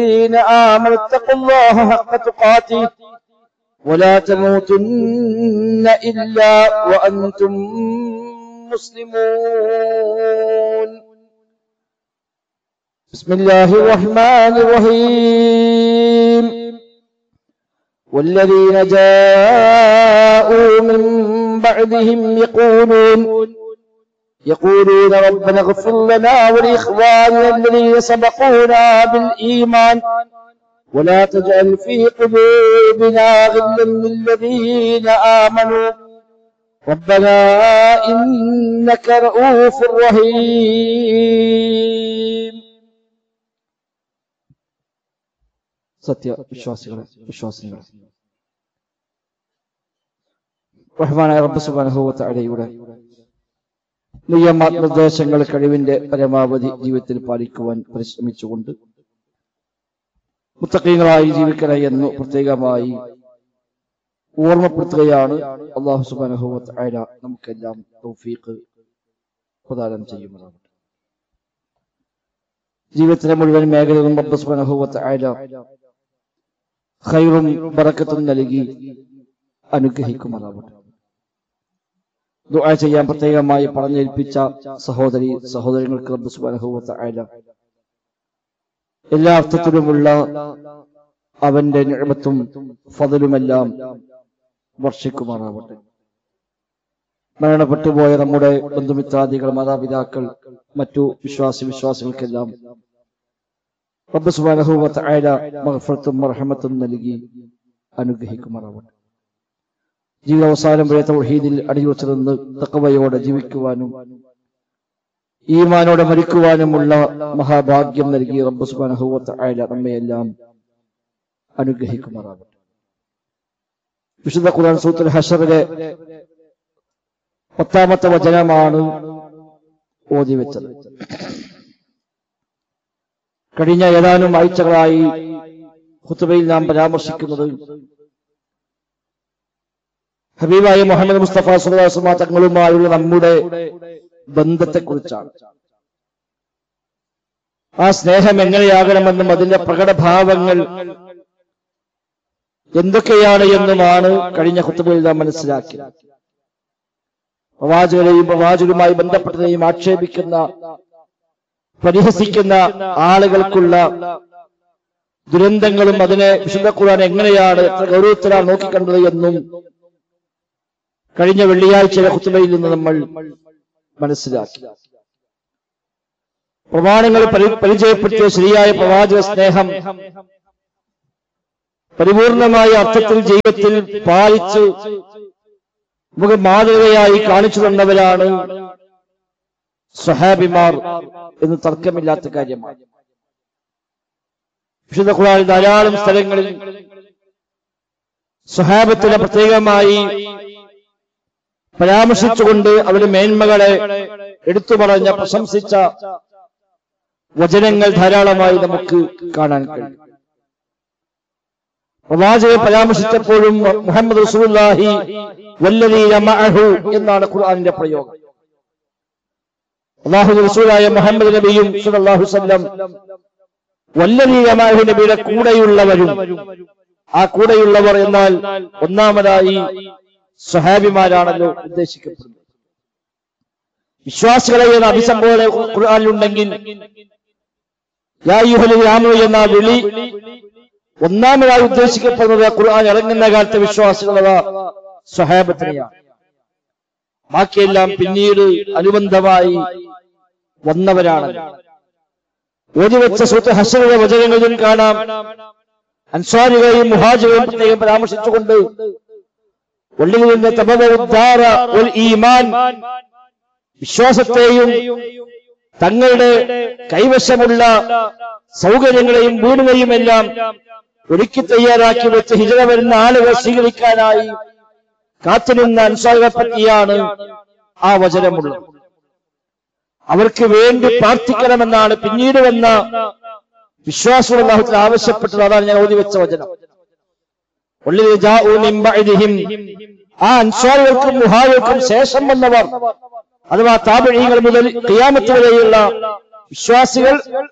الذين آمنوا اتقوا الله حق تقاته ولا تموتن إلا وأنتم مسلمون بسم الله الرحمن الرحيم والذين جاءوا من بعدهم يقولون يقولون ربنا اغفر لنا ولإخواننا الذين سبقونا بالإيمان ولا تجعل في قلوبنا غلا للذين آمنوا ربنا إنك رؤوف رحيم സത്യ വിശ്വാസികളെ വിശ്വാസികളെ റഹ്മാനായ റബ്ബ് സുബ്ഹാനഹു വ തആലയുടെ നിയമനിർദ്ദേശങ്ങൾ കഴിവിന്റെ പരമാവധി ജീവിതത്തിൽ പാലിക്കുവാൻ പരിശ്രമിച്ചുകൊണ്ട് മുത്തക്കീങ്ങളായി ജീവിക്കണേ എന്ന് പ്രത്യേകമായി ഓർമ്മപ്പെടുത്തുകയാണ് അള്ളാഹു സുബ്ഹാനഹു വ തആല നമുക്കെല്ലാം തൗഫീഖ് പ്രദാനം ചെയ്യുന്നതാണ് ജീവിതത്തിലെ മുഴുവൻ മേഖലകളും റബ്ബ് സുബ്ഹാനഹു വ തആല ഖൈറും ബറക്കത്തും നൽകി അനുഗ്രഹിക്കുമാറാവട്ടെ ദുആ ചെയ്യാൻ പ്രത്യേകമായി പറഞ്ഞേൽപ്പിച്ച സഹോദരി സഹോദരങ്ങൾക്ക് റബ്ബ് സുബ്ഹാനഹു വ തആല എല്ലാ അർത്ഥത്തിലുമുള്ള അവന്റെ നിഅമത്തും ഫضലുമെല്ലാം വർഷിക്കുമാറാവട്ടെ മരണപ്പെട്ടുപോയ നമ്മുടെ ബന്ധുമിത്രാദികൾ മാതാപിതാക്കൾ മറ്റു വിശ്വാസി വിശ്വാസികൾക്കെല്ലാം റബ്ബ് സുബ്ഹാനഹു വ തആല മഗ്ഫിറത്തും മർഹമത്തും നൽകി അനുഗ്രഹിക്കുമാറാവട്ടെ ജീവിതാവസാനം വരെ തൗഹീദിൽ അടിയുറച്ചു നിന്ന് തക്കവയോടെ ജീവിക്കുവാനും ഈമാനോടെ മരിക്കുവാനുമുള്ള മഹാഭാഗ്യം നൽകി റബ്ബ് സുബ്ഹാനഹു വ തആല നമ്മയെല്ലാം അനുഗ്രഹിക്കുമാറാവട്ടെ വിശുദ്ധ ഖുർആൻ സൂത്തുൽ ഹഷറിലെ പത്താമത്തെ വചനമാണ് ഓതി വെച്ചത് കഴിഞ്ഞ ഏതാനും ആഴ്ചകളായി ഖുത്തുബയിൽ നാം പരാമർശിക്കുന്നത് ഹബീബായ മുഹമ്മദ് മുസ്തഫ സുല്ലാസ്മ തങ്ങളുമായുള്ള നമ്മുടെ ബന്ധത്തെക്കുറിച്ചാണ് ആ സ്നേഹം എങ്ങനെയാകണമെന്നും അതിന്റെ പ്രകടഭാവങ്ങൾ എന്തൊക്കെയാണ് എന്നുമാണ് കഴിഞ്ഞ കുത്തുബയിൽ നാം മനസ്സിലാക്കിയത് പ്രവാചകരെയും പ്രവാചകരുമായി ബന്ധപ്പെട്ടതെയും ആക്ഷേപിക്കുന്ന പരിഹസിക്കുന്ന ആളുകൾക്കുള്ള ദുരന്തങ്ങളും അതിനെ വിശുദ്ധ ഖുർആൻ എങ്ങനെയാണ് എത്ര ഗൗരവത്തിലാണ് നോക്കിക്കണ്ടത് എന്നും കഴിഞ്ഞ വെള്ളിയാഴ്ചയിലെ കുത്തുബയിൽ നിന്ന് നമ്മൾ മനസ്സിലാക്കി പ്രമാണങ്ങൾ പരി- പരിചയപ്പെടുത്തിയ ശരിയായ പ്രവാചക സ്നേഹം പരിപൂർണമായ അർത്ഥത്തിൽ ജീവിതത്തിൽ പാലിച്ച് നമുക്ക് മാതൃകയായി കാണിച്ചു തന്നവരാണ് സ്വഹാബിമാർ എന്ന് തർക്കമില്ലാത്ത കാര്യമാണ് വിശുദ്ധ ഖുർആനിൽ ധാരാളം സ്ഥലങ്ങളിൽ സ്വഹാബത്തിനെ പ്രത്യേകമായി പരാമർശിച്ചുകൊണ്ട് അവരുടെ മേന്മകളെ എടുത്തു പറഞ്ഞ പ്രശംസിച്ച വചനങ്ങൾ ധാരാളമായി നമുക്ക് കാണാൻ കഴിയും പ്രവാചകൻ പരാമർശിച്ചപ്പോഴും മുഹമ്മദ് റസൂലുള്ളാഹി വല്ലദീന മഅഹു എന്നാണ് ഖുർആനിന്റെ പ്രയോഗം അള്ളാഹു റസൂലായ മുഹമ്മദ് നബിയും സല്ലല്ലാഹു വസല്ലം വല്ലദീന മഅഹു നബിയുടെ കൂടെയുള്ളവരും ആ കൂടെയുള്ളവർ എന്നാൽ ഒന്നാമതായി സ്വഹാബിമാരാണല്ലോ ഉദ്ദേശിക്കപ്പെടുന്നത് വിശ്വാസികളെ എന്ന അഭിസംബോധന ഖുർആനിലുണ്ടെങ്കിൽ യാ അയ്യുഹൽ ആമനു എന്ന വിളി ഒന്നാമതായി ഉദ്ദേശിക്കപ്പെടുന്നത് ഖുർആൻ ഇറങ്ങുന്ന കാലത്തെ വിശ്വാസികളത സ്വഹാബത്തിനെയാണ് ബാക്കിയെല്ലാം പിന്നീട് അനുബന്ധമായി വന്നവരാണ് ഓതിവെച്ച സുഹൃത്ത് ഹസനുടെ വചനങ്ങളിലും കാണാം അൻസ്വാരികളെയും മുഹാജികളെയും പ്രത്യേകം പരാമർശിച്ചുകൊണ്ട് ഉള്ളിലിന്റെ തപവോദ്ധാര ഒരു ഈമാൻ വിശ്വാസത്തെയും തങ്ങളുടെ കൈവശമുള്ള സൗകര്യങ്ങളെയും വീടുകളെയും എല്ലാം ഒരുക്കി തയ്യാറാക്കി വെച്ച് ഹിജറ വരുന്ന ആളുകൾ സ്വീകരിക്കാനായി കാത്തുനിന്ന അൻസാറുകളെ പറ്റിയാണ് ആ വചനമുള്ളത് അവർക്ക് വേണ്ടി പ്രാർത്ഥിക്കണമെന്നാണ് പിന്നീട് വന്ന വിശ്വാസമുള്ള അള്ളാഹുത്തിൽ ആവശ്യപ്പെട്ടത് അതാണ് ഞാൻ ഓതി വെച്ച വചനം ഉള്ളിൽ ജാഊ മിൻ ബഅദിഹിം. ആ അൻസ്വാറുകൾക്കും മുഹാജർക്കും ശേഷം വന്നവർ അഥവാ താപഴീകൾ മുതൽ ഖിയാമത്ത് വരെയുള്ള വിശ്വാസികൾ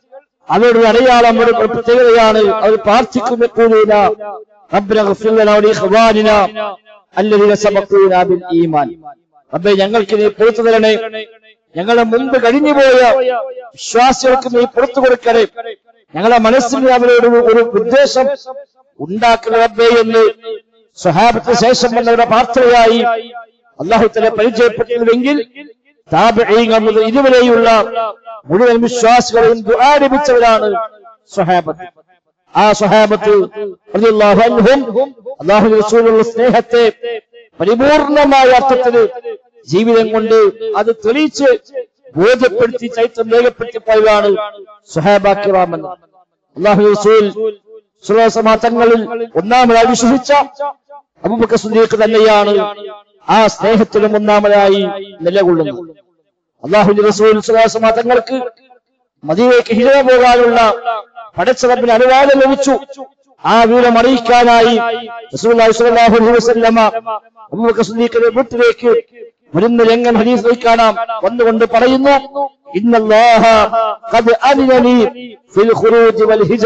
അവരുടെ അടയാളം ഒരു പ്രത്യേകതയാണ് അവർ പ്രാർത്ഥിക്കുന്ന കൂലീന റബ്ബന ഗഫിർ ലനാ വലി ഇഖ്വാനിന അല്ലദീന സബഖൂന ബിൽ ഈമാൻ റബ്ബേ ഞങ്ങൾക്ക് നീ പുറത്തു തരണേ ഞങ്ങളെ മുമ്പ് കഴിഞ്ഞുപോയ വിശ്വാസികൾക്ക് നീ പുറത്തു കൊടുക്കണേ ഞങ്ങളെ മനസ്സിൽ അവരോട് ഒരു- ഒരു ഉദ്ദേശം ഉണ്ടാക്കുന്ന റബ്ബേ എന്ന് സ്വഹാബത്തിന് ശേഷം വന്നവരുടെ പ്രാർത്ഥനയായി അള്ളാഹുത്തലെ പരിചയപ്പെട്ടിരുന്നെങ്കിൽ താപഴീങ്ങൾ മുതൽ ഇതുവരെയുള്ള മുഴുവൻ വിശ്വാസികളെയും ദുആരംഭിച്ചവരാണ് സ്വഹാബത്ത് ആ സ്വഹാബത്ത് റളിയല്ലാഹു അൻഹും അള്ളാഹു റസൂലുള്ള സ്നേഹത്തെ പരിപൂർണമായ അർത്ഥത്തില് ജീവിതം കൊണ്ട് അത് തെളിയിച്ച് ബോധ്യപ്പെടുത്തി ചൈത്രം രേഖപ്പെടുത്തി പോയതാണ് സുഹാബാക്കിറാമൻ അള്ളാഹു റസൂൽ സുലസമാ തങ്ങളിൽ ഒന്നാമതായി വിശ്വസിച്ച അബൂബക്കർ സുദ്ദീഖ് തന്നെയാണ് ആ സ്നേഹത്തിലും ഒന്നാമതായി നിലകൊള്ളുന്നത് അള്ളാഹു റസൂൽ സുലസമാ തങ്ങൾക്ക് മദീനയ്ക്ക് ഹിജറ പോകാനുള്ള പടച്ചറപ്പിന് അനുവാദം ലഭിച്ചു ആ വീരം അറിയിക്കാനായി റസൂലുള്ളാഹി സ്വല്ലല്ലാഹു അലൈഹി വസല്ലമ അബൂബക്കർ സിദ്ദീഖിന്റെ വീട്ടിലേക്ക് വരുന്ന രംഗം ഹദീസിൽ കാണാം വന്നുകൊണ്ട് പറയുന്നു ഇന്നല്ലാഹ ഖദ് അദിനനി ഫിൽ ഖുറൂജ് വൽ ഹിജ്റ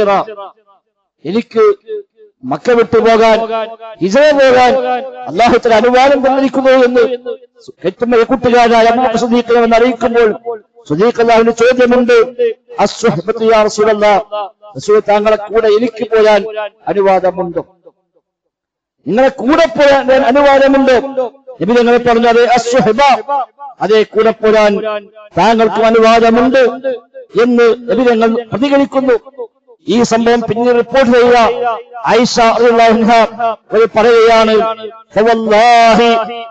എനിക്ക് മക്ക വിട്ടു പോകാൻ ഹിജറ പോകാൻ അള്ളാഹുത്തിന് അനുവാദം തന്നിരിക്കുന്നു എന്ന് ഏറ്റവും കൂട്ടുകാരനായ അബൂബക്കർ സിദ്ദീഖിനെ എന്ന് അറിയിക്കുമ്പോൾ സുദീഖ് അള്ളാഹുവിന്റെ ചോദ്യമുണ്ട് അസ്വഹബത്ത് യാ റസൂലല്ലാ റസൂൽ താങ്കളെ കൂടെ എനിക്ക് പോയാൻ അനുവാദമുണ്ടോ നിങ്ങളെ കൂടെ പോയാൻ അനുവാദമുണ്ടോ നബി ഞങ്ങളെ പറഞ്ഞത് അസ്വഹബ അതേ കൂടെ പോരാൻ താങ്കൾക്കും അനുവാദമുണ്ട് എന്ന് നബി ഞങ്ങൾ പ്രതികരിക്കുന്നു ഈ സംഭവം പിന്നീട് റിപ്പോർട്ട് ചെയ്യുക ഐഷ റളിയല്ലാഹു അൻഹ ഒരു പറയുകയാണ് ഫവല്ലാഹി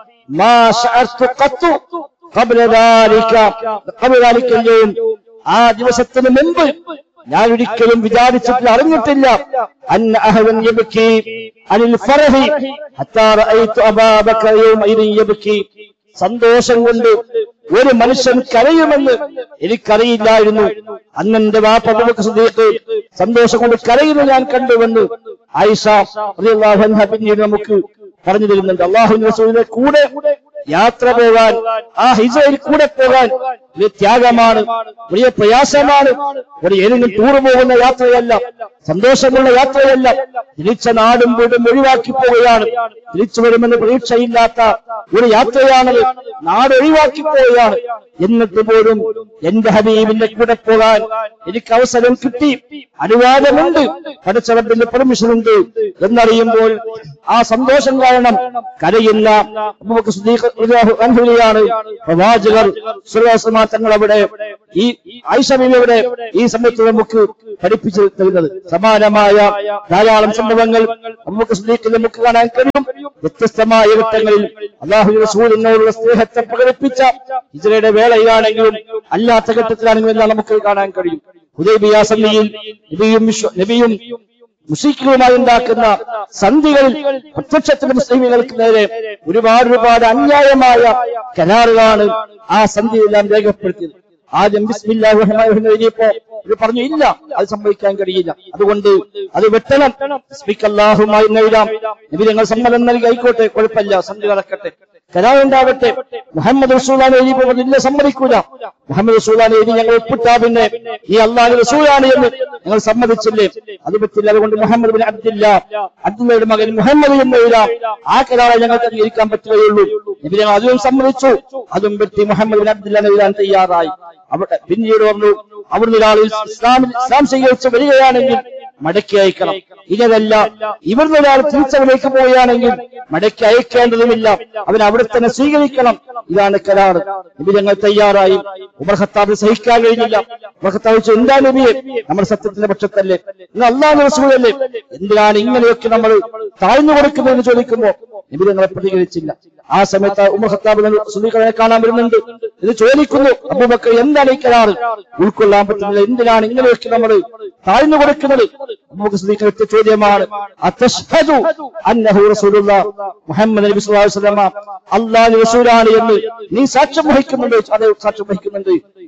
മാ ശഅർതു ഖത്തു ഖബ്ല ദാലിക ഖബ്ല ദാലിക اليوم ആ ദിവസത്തിന് മുമ്പ് ഞാൻ ഒരിക്കലും വിചാരിച്ചിട്ടില്ല അറിഞ്ഞിട്ടില്ല അന്ന അഹദൻ യബ്കി അനിൽ ഫറഹി ഹത്താ റഅയ്തു അബാബക്കർ യൗമഇദിൻ യബ്കി സന്തോഷം കൊണ്ട് ഒരു മനുഷ്യൻ കരയുമെന്ന് എനിക്കറിയില്ലായിരുന്നു അന്ന് എന്റെ വാപ്പ അബൂബക്കർ സിദ്ദീഖ് സന്തോഷം കൊണ്ട് കരയുന്നത് ഞാൻ കണ്ടുവെന്ന് ആയിഷ റളിയല്ലാഹു അൻഹ പിന്നീട് നമുക്ക് പറഞ്ഞു തരുന്നുണ്ട് അള്ളാഹു റസൂലിന്റെ കൂടെ യാത്ര പോകാൻ ആ ഹിജയിൽ കൂടെ പോകാൻ വലിയ ത്യാഗമാണ് വലിയ പ്രയാസമാണ് ഒരു ഏതെങ്കിലും ടൂർ പോകുന്ന യാത്രയല്ല സന്തോഷമുള്ള യാത്രയല്ല തിരിച്ച നാടും വീടും ഒഴിവാക്കി പോവുകയാണ് തിരിച്ചു വരുമെന്ന് പ്രതീക്ഷയില്ലാത്ത ഒരു യാത്രയാണത് നാട് ഒഴിവാക്കി പോവുകയാണ് എന്നിട്ട് പോലും എന്റെ ഹബീബിന്റെ കൂടെ പോകാൻ എനിക്ക് അവസരം കിട്ടി അനുവാദമുണ്ട് പഠിച്ചറബിന്റെ പെർമിഷൻ ഉണ്ട് എന്നറിയുമ്പോൾ ആ സന്തോഷം കാരണം കരയുന്ന അബൂബക്കർ സിദ്ദീഖ് റളിയല്ലാഹു അൻഹുവിനെയാണ് പ്രവാചകർ സുലൈമാൻ തങ്ങൾ അവിടെ ഈ ഐഷബിയുടെ ഈ സമയത്ത് നമുക്ക് പഠിപ്പിച്ചു തരുന്നത് സമാനമായ ധാരാളം സംഭവങ്ങൾ അബൂബക്കർ സിദ്ദീഖിൽ നമുക്ക് കാണാൻ കഴിയും വ്യത്യസ്തമായ ഘട്ടങ്ങളിൽ അള്ളാഹു റസൂലിനോടുള്ള സ്നേഹത്തെ പ്രകടിപ്പിച്ച ഹിജ്റയുടെ വേളയിലാണെങ്കിലും അല്ലാത്ത ഘട്ടത്തിലാണെങ്കിലും എല്ലാം നമുക്ക് കാണാൻ കഴിയും ഹുദൈബിയ സന്ധിയിൽ നബിയും വിശ്വ- നബിയും മുഷീഖുകളുമായി ഉണ്ടാക്കുന്ന സന്ധികളിൽ പ്രത്യക്ഷത്തിന് മുസ്ലിമുകൾക്ക് നേരെ ഒരുപാട് ഒരുപാട് അന്യായമായ കരാറുകളാണ് ആ സന്ധിയെല്ലാം രേഖപ്പെടുത്തിയത് ആദ്യം ബിസ്മില്ലാഹി റഹ്മാനിർ റഹീം എഴുതിയപ്പോ ഇത് പറഞ്ഞു ഇല്ല അത് സംഭവിക്കാൻ കഴിയില്ല അതുകൊണ്ട് അത് വെട്ടണം ബിസ്മിക്കല്ലാഹുമായി എഴുതാം നബി ഞങ്ങൾ സമ്മതം നൽകി ആയിക്കോട്ടെ കുഴപ്പമില്ല സന്ധി നടക്കട്ടെ കരാറുണ്ടാവട്ടെ മുഹമ്മദ് റസൂലാനെ എഴുതിയപ്പോൾ പറഞ്ഞു, ഇല്ല സമ്മതിക്കൂല മുഹമ്മദ് റസൂലാനെ എഴുതി ഞങ്ങൾ ഒപ്പിട്ടാ പിന്നെ ഈ അള്ളാഹു റസൂലാണ് എന്ന് ഞങ്ങൾ സമ്മതിച്ചില്ലേ അത് പറ്റില്ല അതുകൊണ്ട് മുഹമ്മദ് ബിൻ അബ്ദില്ല അബ്ദുള്ളയുടെ മകൻ മുഹമ്മദ് എന്ന് എഴുതാം ആ കരാറെ ഞങ്ങൾക്ക് അംഗീകരിക്കാൻ പറ്റുകയുള്ളൂ നബി ഞങ്ങൾ അതും സമ്മതിച്ചു അതും പറ്റി മുഹമ്മദ് ബിൻ അബ്ദുല്ല എഴുതാൻ തയ്യാറായി അവിടെ പിന്നീട് പറഞ്ഞു അവിടുന്ന് ഒരാൾ ഇസ്ലാമിൽ ഇസ്ലാം സ്വീകരിച്ച് വരികയാണെങ്കിൽ മടക്കി അയക്കണം ഇതല്ല ഇവിടുന്ന് ഒരാൾ തിരിച്ചവിടേക്ക് പോവുകയാണെങ്കിൽ മടക്കി അയക്കേണ്ടതുമില്ല അവൻ അവിടെ തന്നെ സ്വീകരിക്കണം ഇതാണ് കരാർ നബി ഞങ്ങൾ തയ്യാറായി ഉമർ ഖത്താബ് സഹിക്കാൻ കഴിഞ്ഞില്ല ഉമർ ഖത്താബ് ചോദിച്ചു എന്താ നബിയെ നമ്മൾ സത്യത്തിന്റെ പക്ഷത്തല്ലേ ഇന്ന് അള്ളാഹ് റസൂലല്ലേ എന്തിനാണ് ഇങ്ങനെയൊക്കെ നമ്മൾ താഴ്ന്നു കൊടുക്കുന്നതെന്ന് ചോദിക്കുമ്പോ നബി ഞങ്ങളെ പ്രതികരിച്ചില്ല ആ സമയത്ത് ഉമർ ഖത്താബ് സുദീഖനെ കാണാൻ വരുന്നുണ്ട് ഇത് ചോദിക്കുന്നു അബൂബക്കർ എന്താണ് ഈ കരാറ് ഉൾക്കൊള്ളാൻ പറ്റുന്നില്ല എന്തിനാണ് ഇങ്ങനെയൊക്കെ നമ്മൾ താഴ്ന്നു കൊടുക്കുന്നത് അബൂബക്കർ സുദീഖ് വ്യക്തി ചോദ്യമാണ് അത്തഷ്ഹദു അന്നഹു റസൂലുള്ളാഹ് മുഹമ്മദ് നബി സല്ലല്ലാഹു അലൈഹി വസല്ലമ അല്ലാഹു റസൂലാണ് എന്ന് നീ സാക്ഷ്യം വഹിക്കുന്നുണ്ട് അതെ സാക്ഷ്യം വഹിക്കുന്നുണ്ട്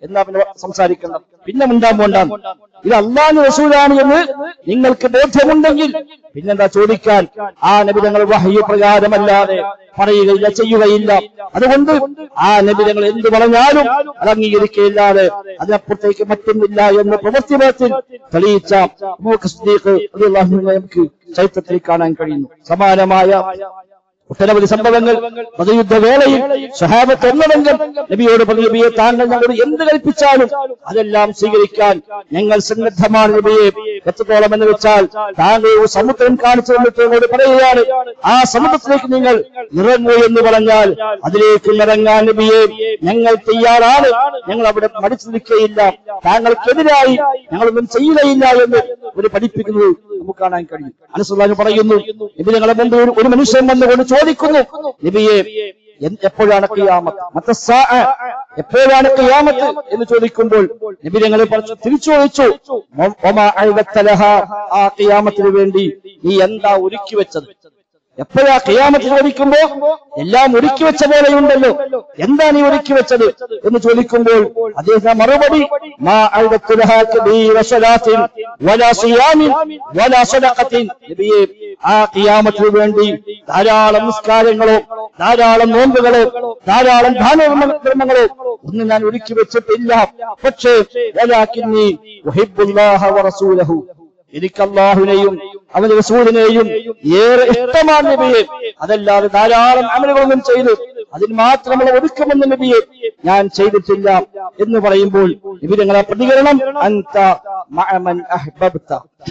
എന്നാ പിന്നെ സംസാരിക്കണം പിന്നെ മിണ്ടാൻ പോണ്ടാൻ ഇത് അള്ളാഹു റസൂലാണ് എന്ന് നിങ്ങൾക്ക് ബോധ്യമുണ്ടെങ്കിൽ പിന്നെന്താ ചോദിക്കാൻ ആ നബി തങ്ങൾ വഹ്യ പ്രകാരമല്ലാതെ പറയുകയില്ല ചെയ്യുകയില്ല അതുകൊണ്ട് ആ നബി തങ്ങൾ എന്ത് പറഞ്ഞാലും അത് അംഗീകരിക്കുകയില്ലാതെ അതിനപ്പുറത്തേക്ക് മറ്റൊന്നില്ല എന്ന് പ്രവൃത്തിപരത്തിൽ തെളിയിച്ച അബൂബക്കർ സിദ്ദീഖ് റളിയല്ലാഹു അൻഹു നമുക്ക് ചരിത്രത്തിൽ കാണാൻ കഴിയുന്നു സമാനമായ ഒട്ടനവധി സംഭവങ്ങൾ മതയുദ്ധവേളയിൽ സഹാബത്ത് ഒന്നടങ്കം നബിയോട് പറഞ്ഞു നബിയെ താങ്കൾ ഞങ്ങളോട് എന്ത് കൽപ്പിച്ചാലും അതെല്ലാം സ്വീകരിക്കാൻ ഞങ്ങൾ സന്നദ്ധമാണ് നബിയെ എത്രത്തോളം എന്ന് വെച്ചാൽ താങ്കൾ ഒരു സമുദ്രം കാണിച്ചു തന്നിട്ട് ഞങ്ങളോട് പറയുകയാണ് ആ സമുദ്രത്തിലേക്ക് നിങ്ങൾ ഇറങ്ങൂ എന്ന് പറഞ്ഞാൽ അതിലേക്ക് ഇറങ്ങാൻ നബിയെ ഞങ്ങൾ തയ്യാറാണ് ഞങ്ങൾ അവിടെ മടിച്ചു നിൽക്കുകയില്ല താങ്കൾക്കെതിരായി ഞങ്ങളൊന്നും ചെയ്യുകയില്ല എന്ന് ഒരു പഠിപ്പിക്കുന്നത് നമുക്ക് കാണാൻ കഴിയും അനുസൃതാന് പറയുന്നു നബി ഞങ്ങളെ മുമ്പ് ഒരു- ഒരു മനുഷ്യൻ വന്നുകൊണ്ട് ചോദിക്കുന്നു നബിയെ എന്ത്- എപ്പോഴാണ് കിയാമത്ത് മത്തസ്സാ എപ്പോഴാണ് കിയാമത്ത് എന്ന് ചോദിക്കുമ്പോൾ നബി ഞങ്ങളെ പറഞ്ഞു തിരിച്ചു ചോദിച്ചു "വ- വമാ അഅ്ദത്തലഹ?" ആ കിയാമത്തിന് വേണ്ടി നീ എന്താ ഒരുക്കി വെച്ചത് എപ്പോഴാ കിയാമത്ത് ചോദിക്കുമ്പോ എല്ലാം ഒരുക്കി വെച്ച പോലെയുണ്ടല്ലോ എന്താ നീ ഒരുക്കി വെച്ചത് എന്ന് ചോദിക്കുമ്പോൾ അദ്ദേഹം മറുപടി മാ അഅ്ദത്തു ലഹാ കബീറ സ്വലാത്തിൻ വലാ സിയാമിൻ വലാ സദഖത്തിൻ നബിയെ ആ കിയാമത്തിന് വേണ്ടി ധാരാളം നിസ്കാരങ്ങളോ ധാരാളം നോമ്പുകളോ ധാരാളം ദാനധർമ്മങ്ങളോ ഒന്നും ഞാൻ ഒരുക്കി വെച്ചിട്ടില്ല പക്ഷേ വലാകിന്നി ഉഹിബ്ബുല്ലാഹ വറസൂലഹു എനിക്ക് അള്ളാഹുവിനെയും അവന്റെ റസൂലിനെയും ഏറെ ഇഷ്ടമാണ് നബിയെ അതല്ലാതെ ധാരാളം അമലുകളൊന്നും ചെയ്തു അതിന് മാത്രമുള്ള ഒടുക്കമെന്ന നബിയെ ഞാൻ ചെയ്തിട്ടില്ല എന്ന് പറയുമ്പോൾ നബി ഞങ്ങളെ പ്രതികരണം അന്ത മഅമൻ അഹ്ബബ്ത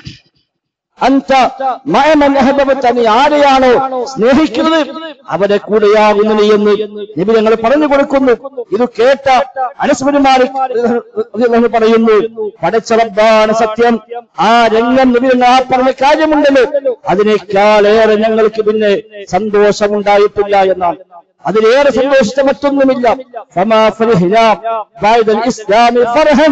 അന്ത മഅമൻ അഹ്ബബ്ത നീ ആരെയാണോ സ്നേഹിക്കുന്നത് അവരെ കൂടെയാകുന്നു നീ എന്ന് നബി ഞങ്ങൾ പറഞ്ഞു കൊടുക്കുന്നു ഇത് കേട്ട അനസ്മരുമാരി പറയുന്നു പടച്ചറബാണ് സത്യം ആ രംഗം നബി ഞങ്ങൾ ആ പറഞ്ഞ കാര്യമുണ്ടല്ലോ അതിനേക്കാളേറെ ഞങ്ങൾക്ക് പിന്നെ സന്തോഷമുണ്ടായിട്ടില്ല എന്നാണ് അതിലേറെ സന്തോഷിച്ച മറ്റൊന്നുമില്ല فما فرحنا بعد الإسلام فرحا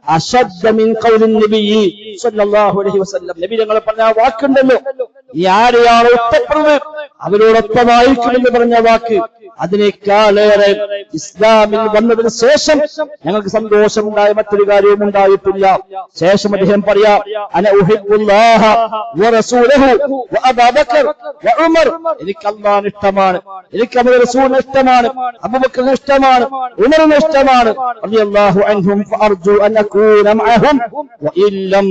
أشد من قول النبي صلى الله عليه وسلم നബി ഞങ്ങൾ പറഞ്ഞ ആ വാക്കുണ്ടല്ലോ ഈ ആരെയാണ് ഒറ്റപ്പെടുന്നത് അവരോടൊപ്പമായിരിക്കുമെന്ന് പറഞ്ഞ വാക്ക് അതിനേക്കാളേറെ ഇസ്ലാമിൽ വന്നതിന് ശേഷം ഞങ്ങൾക്ക് സന്തോഷമുണ്ടായ മറ്റൊരു കാര്യവും ഉണ്ടായിട്ടില്ല ശേഷം അദ്ദേഹം പറയാ അന ഉഹിബ്ബുല്ലാഹ വറസൂലഹു വഅബൂബക്കർ വഉമർ എനിക്ക് അല്ലാഹു ഇഷ്ടമാണ് എനിക്ക് അവരുടെ റസൂലിനെ ഇഷ്ടമാണ് അബൂബക്കറിനെ ഇഷ്ടമാണ് ഉമറിനെ ഇഷ്ടമാണ് റളിയല്ലാഹു അൻഹും ഫഅർജു അൻ അകൂന മഅഹും വഇല്ലം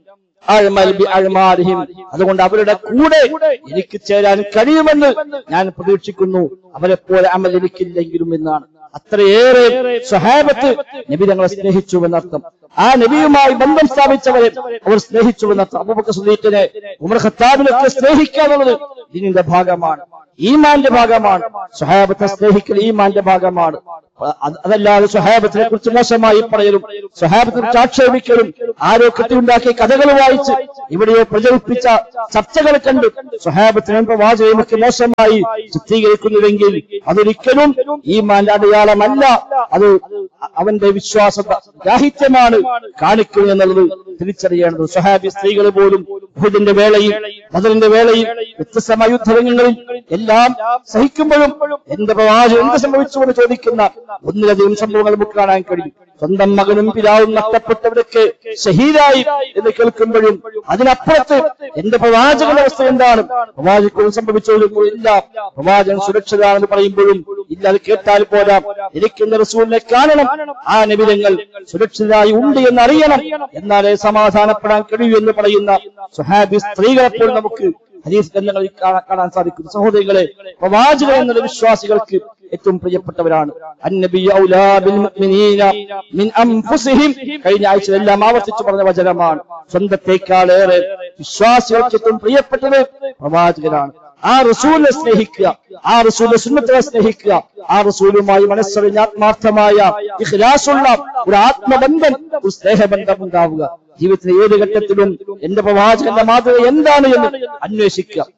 അഴ്മൽ ബി അഴ്മാരിഹിം അതുകൊണ്ട് അവരുടെ കൂടെ എനിക്ക് ചേരാൻ കഴിയുമെന്ന് ഞാൻ പ്രതീക്ഷിക്കുന്നു അവരെ പോലെ അമൽ എനിക്കില്ലെങ്കിലും എന്നാണ് അത്രയേറെ സ്വഹാബത്ത് നബി ഞങ്ങളെ സ്നേഹിച്ചു എന്നർത്ഥം ആ നബിയുമായി ബന്ധം സ്ഥാപിച്ചവരെ അവർ സ്നേഹിച്ചു എന്നർത്ഥം അബൂബക്കർ സുദീഖിനെ ഉമർ ഖത്താബിനൊക്കെ സ്നേഹിക്കുക എന്നുള്ളത് ഇതിന്റെ ഭാഗമാണ് ഈമാന്റെ ഭാഗമാണ് സ്വഹാബത്തെ സ്നേഹിക്കൽ ഈമാന്റെ ഭാഗമാണ് അത് അതല്ലാതെ സ്വഹാബത്തിനെ കുറിച്ച് മോശമായി പറയലും സ്വഹാബത്തിനെ കുറിച്ച് ആക്ഷേപിക്കലും ആരോ കെട്ടിയുണ്ടാക്കിയ കഥകൾ വായിച്ച് ഇവിടെയോ പ്രചരിപ്പിച്ച ചർച്ചകൾ കണ്ട് സ്വഹാബത്തിനും പ്രവാചകനുമൊക്കെ മോശമായി ചിത്രീകരിക്കുന്നുവെങ്കിൽ അതൊരിക്കലും ഈമാന്റെ അടയാളമല്ല അത് അവന്റെ വിശ്വാസ രാഹിത്യമാണ് കാണിക്കുക എന്നുള്ളത് തിരിച്ചറിയേണ്ടത് സ്വഹാബി സ്ത്രീകൾ പോലും ബുഹദിന്റെ വേളയിൽ ബദറിന്റെ വേളയിൽ വ്യത്യസ്തമായ യുദ്ധരംഗങ്ങളിൽ എല്ലാം സഹിക്കുമ്പോഴും എന്റെ പ്രവാചകൻ എന്ത് സംഭവിച്ചു എന്ന് ചോദിക്കുന്ന ഒന്നിലധികം സംഭവങ്ങൾ നമുക്ക് കാണാൻ കഴിയും സ്വന്തം മകനും പിതാവും നഷ്ടപ്പെട്ടവരൊക്കെ ഷഹീദായി എന്ന് കേൾക്കുമ്പോഴും അതിനപ്പുറത്ത് എന്റെ പ്രവാചകന്റെ അവസ്ഥ എന്താണ് പ്രവാചകൻ സംഭവിച്ചോളും ഇല്ല പ്രവാചകൻ സുരക്ഷിതാണെന്ന് പറയുമ്പോഴും ഇല്ല അത് കേട്ടാൽ പോരാ എനിക്ക് എന്റെ റസൂലിനെ കാണണം ആ നബിതങ്ങൾ സുരക്ഷിതരായി ഉണ്ട് എന്ന് അറിയണം എന്നാലേ സമാധാനപ്പെടാൻ കഴിയൂ എന്ന് പറയുന്ന സുഹാബി സ്ത്രീകളെപ്പോൾ നമുക്ക് ഹദീസ് ഗ്രന്ഥങ്ങളിൽ കാണാൻ കാണാൻ സാധിക്കുന്നു സഹോദരികളെ പ്രവാചകൻ എന്നുള്ള വിശ്വാസികൾക്ക് ഏറ്റവും പ്രിയപ്പെട്ടവരാണ് അന്നബി ഔലാ ബിൽ മുഅ്മിനീന മിൻ അൻഫുസിഹിം കഴിഞ്ഞ ആഴ്ചയിലെല്ലാം ആവർത്തിച്ചു പറഞ്ഞ വചനമാണ് സ്വന്തത്തെക്കാളേറെ വിശ്വാസികൾക്ക് ഏറ്റവും പ്രിയപ്പെട്ടത് പ്രവാചകനാണ് ആ റസൂലിനെ സ്നേഹിക്കുക ആ റസൂലിന്റെ സുന്നത്തിനെ സ്നേഹിക്കുക ആ റസൂലുമായി മനസ്സറിഞ്ഞ ആത്മാർത്ഥമായ ഇഖ്ലാസുള്ള ഒരു ആത്മബന്ധം ഒരു സ്നേഹബന്ധം ഉണ്ടാവുക ജീവിതത്തിലെ ഏത് ഘട്ടത്തിലും എന്റെ പ്രവാചകന്റെ മാതൃക എന്താണ് എന്ന് അന്വേഷിക്കുക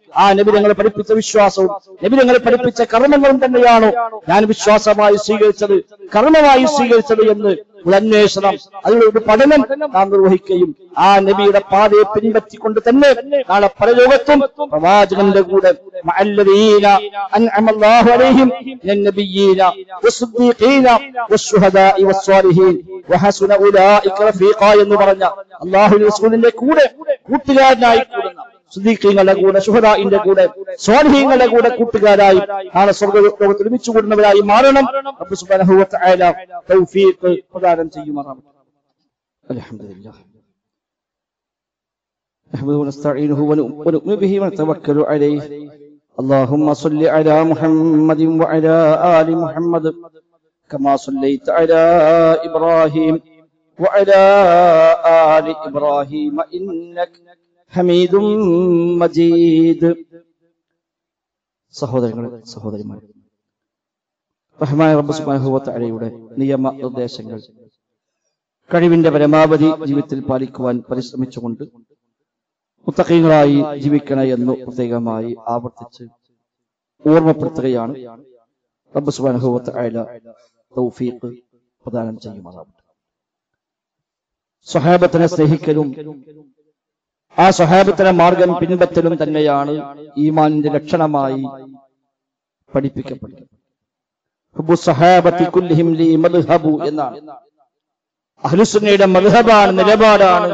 ആ നബി ഞങ്ങളെ പഠിപ്പിച്ച വിശ്വാസവും നബി ഞങ്ങളെ പഠിപ്പിച്ച കർമ്മങ്ങളും തന്നെയാണോ ഞാൻ വിശ്വാസമായി സ്വീകരിച്ചത് കർമ്മമായി സ്വീകരിച്ചത് എന്ന് ഒരു അന്വേഷണം അതിനുള്ള ഒരു പഠനം നാം നിർവഹിക്കുകയും ആ നബിയുടെ പാതയെ പിൻപറ്റിക്കൊണ്ട് തന്നെ നാളെ പരലോകത്തും പ്രവാചകന്റെ കൂടെ മഅല്ലദീന അൻഅമല്ലാഹു അലൈഹിം മിനൻ നബിയ്യീന വസ്സുദ്ദീഖീന വസ്സുഹദാഇ വസ്സാലിഹീൻ വഹസുന ഉലൈക റഫീഖ എന്ന് പറഞ്ഞ അല്ലാഹു റസൂലിന്റെ കൂടെ കൂട്ടുകാരനായി കൂടുന്ന സുദ്ദീഖീങ്ങളുടെ കൂടെ ശുഹദാഇന്റെ കൂടെ സ്വാലിഹീങ്ങളുടെ കൂടെ കൂട്ടുകാരായി നാളെ സ്വർഗ്ഗ ലോകത്ത് ഒരുമിച്ച് കൂടുന്നവരായി മാറണം റബ്ബ് സുബ്ഹാനഹു വ തആല തൗഫീഖ് പ്രദാനം ചെയ്യുമാറാവട്ടെ അൽഹംദുലില്ലാഹ് نحمده ونستعينه ونؤمن به ونتوكل عليه اللهم صل على محمد وعلى آل محمد كما صليت على إبراهيم وعلى آل إبراهيم إنك حميد مجيد സഹോദരങ്ങളെ സഹോദരിമാരെ റഹ്മാൻ റബ്ബ് സുബ്ഹാനഹു വ തആലയുടെ നിയമ നിർദ്ദേശങ്ങൾ കഴിവിന്റെ പരമാവധി ജീവിതത്തിൽ പാലിക്കുവാൻ പരിശ്രമിച്ചുകൊണ്ട് മുത്തഖീങ്ങളായി ജീവിക്കണ എന്ന് പ്രത്യേകമായി ആവർത്തിച്ച് ഓർമ്മപ്പെടുത്തുകയാണ് റബ്ബ് സുബ്ഹാനഹു വ തആല തൗഫീഖ് പ്രദാനം ചെയ്യുമാറാവട്ടെ സ്വഹാബത്തിനെ സ്നേഹിക്കലും ആ സ്വഹാബത്തിനെ മാർഗം പിൻപറ്റലും തന്നെയാണ് ഈമാനിന്റെ ലക്ഷണമായി പഠിപ്പിക്കപ്പെട്ടത് ഹുബ്ബു സ്വഹാബത്തി കുല്ലിഹിം ലീ മദ്ഹബു എന്നാണ് അഹ്ലുസുന്നയുടെ മദ്ഹബാണ് നിലപാടാണ്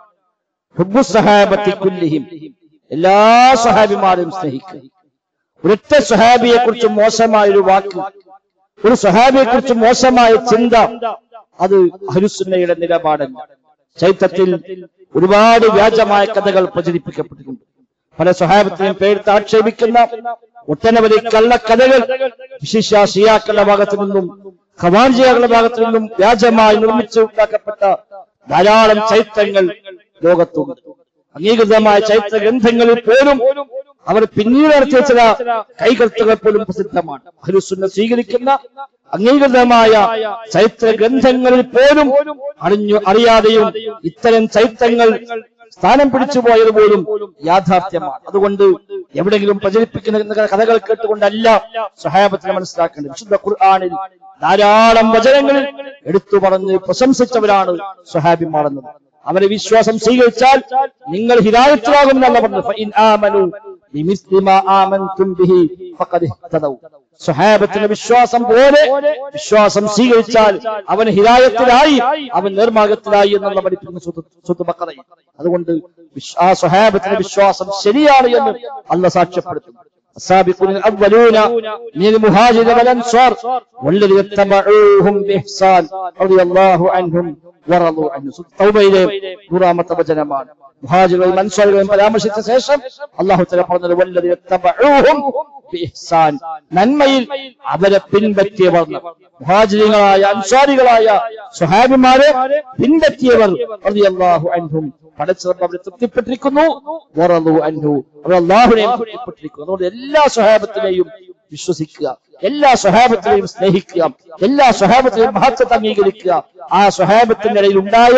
ഹുബ്ബു സഹാബത്തി കുല്ലിഹിം എല്ലാ സഹാബിമാരും സ്നേഹിക്കുക ഒരൊറ്റ സഹാബിയെ കുറിച്ച് മോശമായ ഒരു വാക്ക് ഒരു സഹാബിയെ കുറിച്ച് മോശമായ ചിന്ത അത് അഹ്ലുസുന്നയുടെ നിലപാടല്ല ചൈത്രത്തിൽ ഒരുപാട് വ്യാജമായ കഥകൾ പ്രചരിപ്പിക്കപ്പെട്ടിട്ടുണ്ട് പല സഹാബത്തിനെയും പേരിട്ട് ആക്ഷേപിക്കുന്ന ഒട്ടനവധി കള്ളക്കഥകൾ വിശിഷ്യ ഷിയാക്കളുടെ ഭാഗത്തു നിന്നും ഖവാൻജിയാക്കളുടെ ഭാഗത്തു നിന്നും വ്യാജമായി നിർമ്മിച്ചു ഉണ്ടാക്കപ്പെട്ട ധാരാളം ചൈത്രങ്ങൾ ലോകത്തുണ്ട് അംഗീകൃതമായ ചൈത്ര ഗ്രന്ഥങ്ങളിൽ പോലും അവർ പിന്നീട് നടത്തിയ ചില കൈകർത്തുകൾ പോലും പ്രസിദ്ധമാണ് അഹ്ലുസുന്ന സ്വീകരിക്കുന്ന അംഗീകൃതമായ ചൈത്ര ഗ്രന്ഥങ്ങളിൽ പോലും അറിഞ്ഞു അറിയാതെയും ഇത്തരം ചൈത്രങ്ങൾ സ്ഥാനം പിടിച്ചു പോയത് പോലും യാഥാർത്ഥ്യമാണ് അതുകൊണ്ട് എവിടെയെങ്കിലും പ്രചരിപ്പിക്കുന്ന കഥകൾ കേട്ടുകൊണ്ടല്ല സഹാബത്തിനെ മനസ്സിലാക്കേണ്ടത് വിശുദ്ധ ഖുർആാനിൽ ധാരാളം വചനങ്ങളിൽ എടുത്തു പറഞ്ഞ് പ്രശംസിച്ചവരാണ് സഹാബിമാർ എന്നത് അവരെ വിശ്വാസം സ്വീകരിച്ചാൽ നിങ്ങൾ ഹിദായത്തിലാകും എന്നല്ല പറഞ്ഞത് ഫഇൻ ആമനു ബിമിസ്ലി മാ ആമൻതും ബിഹി ഫഖദ് ഇഹ്തദൗ സ്വഹാബത്തിന്റെ വിശ്വാസം പോലെ വിശ്വാസം സ്വീകരിച്ചാൽ അവൻ ഹിദായത്തിലായി അവൻ നിർമാർഗത്തിലായി എന്നുള്ള പഠിപ്പിക്കുന്ന സുത്ത് ബക്കറയിൽ അതുകൊണ്ട് വിശ്വ- ആ സ്വഹാബത്തിന്റെ വിശ്വാസം ശരിയാണ് എന്ന് അല്ല സാക്ഷ്യപ്പെടുത്തുന്നു السابقون الأولون من المهاجر والأنصار والذين اتبعوهم بإحسان رضي الله عنهم ورضوا عنه തൗബയിലെ നൂറാമത്തെ വചനമാണ് മുഹാജിറുകളും അൻസ്വാരികളെയും പരാമർശിച്ച ശേഷം അള്ളാഹു തല പറഞ്ഞത് വല്ലതി യത്തബഊഹും ബിഇഹ്സാൻ നന്മയിൽ അവരെ പിൻപറ്റിയവർ മുഹാജിരികളായ അൻസ്വാരികളായ സ്വഹാബിമാരെ പിൻപറ്റിയവർ റളിയല്ലാഹു അൻഹും പടച്ചവർ അവരെ തൃപ്തിപ്പെട്ടിരിക്കുന്നു വറളു അൻഹു അവർ അള്ളാഹുവിനെയും തൃപ്തിപ്പെട്ടിരിക്കുന്നു അതുകൊണ്ട് എല്ലാ സ്വഹാബത്തിനെയും വിശ്വസിക്കുക എല്ലാ സ്വഹാബത്തിനെയും സ്നേഹിക്കുക എല്ലാ സ്വഹാബത്തിനെയും മഹത്വത്തെ അംഗീകരിക്കുക ആ സ്വഹാബത്തിന്റെ ഇടയിൽ ഉണ്ടായ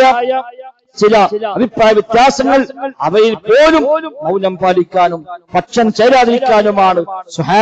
ചില അഭിപ്രായ വ്യത്യാസങ്ങൾ അവയിൽ പോലും മൗനം പാലിക്കാനും പക്ഷം ചേരാതിരിക്കാനുമാണ് സുഹാബ്